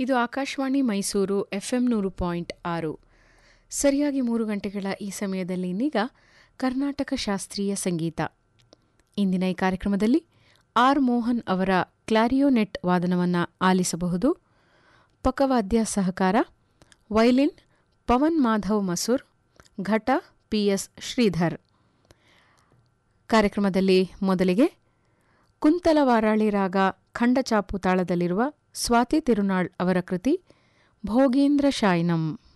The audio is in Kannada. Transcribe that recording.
ಇದು ಆಕಾಶವಾಣಿ ಮೈಸೂರು ಎಫ್ಎಂ ನೂರು ಪಾಯಿಂಟ್ ಆರು ಸರಿಯಾಗಿ ಮೂರು ಗಂಟೆಗಳ ಈ ಸಮಯದಲ್ಲಿ ಇನ್ನೀಗ ಕರ್ನಾಟಕ ಶಾಸ್ತ್ರೀಯ ಸಂಗೀತ ಇಂದಿನ ಈ ಕಾರ್ಯಕ್ರಮದಲ್ಲಿ ಆರ್ ಮೋಹನ್ ಅವರ ಕ್ಲಾರಿಯೋನೆಟ್ ವಾದನವನ್ನು ಆಲಿಸಬಹುದು ಪಕವಾದ್ಯ ಸಹಕಾರ ವೈಲಿನ್ ಪವನ್ ಮಾಧವ್ ಮಸೂರ್ ಘಟ ಪಿಎಸ್ ಶ್ರೀಧರ್ ಕಾರ್ಯಕ್ರಮದಲ್ಲಿ ಮೊದಲಿಗೆ ಕುಂತಲವಾರಾಳಿ ರಾಗ ಖಂಡಚಾಪು ತಾಳದಲ್ಲಿರುವ ಸ್ವಾತಿ ತಿರುನಾಳ್ ಅವರ ಕೃತಿ ಭೋಗೇಂದ್ರ ಶಾಯಿನಂ